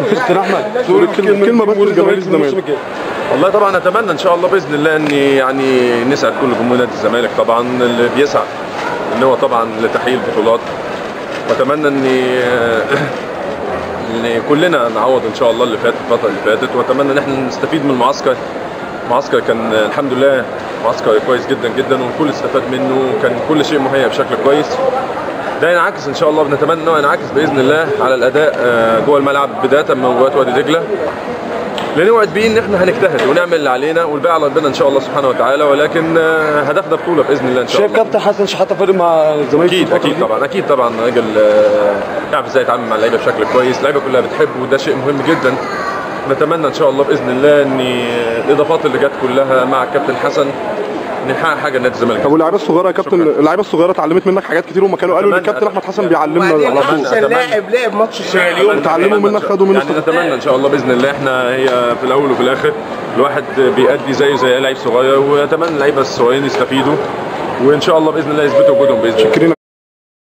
كابتن احمد قول كلمه كلمه بس لجماهير الزمالك والله طبعا اتمنى ان شاء الله باذن الله ان يعني نسعد كل جمهور نادي الزمالك طبعا اللي بيسعى ان هو طبعا لتحقيق البطولات واتمنى ان ان كلنا نعوض ان شاء الله اللي فات الفتره اللي فاتت واتمنى ان احنا نستفيد من المعسكر المعسكر كان الحمد لله معسكر كويس جدا جدا والكل استفاد منه وكان كل شيء مهيأ بشكل كويس ده ينعكس ان شاء الله بنتمنى انه ينعكس باذن الله على الاداء آه، جوه الملعب بدايه من مباراه وادي دجله لنوعد بيه ان احنا هنجتهد ونعمل اللي علينا والباقي على ربنا ان شاء الله سبحانه وتعالى ولكن آه، هدفنا بطوله باذن الله ان شاء شايف الله كابتن حسن شحاته فارق مع الزمالك اكيد اكيد طبعا اكيد طبعا راجل آه، يعرف ازاي يتعامل مع اللعيبه بشكل كويس اللعيبه كلها بتحبه وده شيء مهم جدا نتمنى ان شاء الله باذن الله ان الاضافات اللي جت كلها مع الكابتن حسن نحقق حاجه لنادي الزمالك طب واللعيبه الصغيره يا كابتن اللعيبه الصغيره اتعلمت منك حاجات كتير هم كانوا قالوا ان أتمنى- الكابتن احمد حسن بيعلمنا وبعدين على طول احسن لاعب لعب ماتش السنغال اتعلموا منك خدوا منه يعني نتمنى ان شاء الله باذن الله احنا هي في الاول وفي الاخر الواحد بيأدي زيه زي أي لعيب صغير واتمنى اللعيبه الصغيرين يستفيدوا وان شاء الله باذن الله يثبتوا وجودهم باذن الله شكرا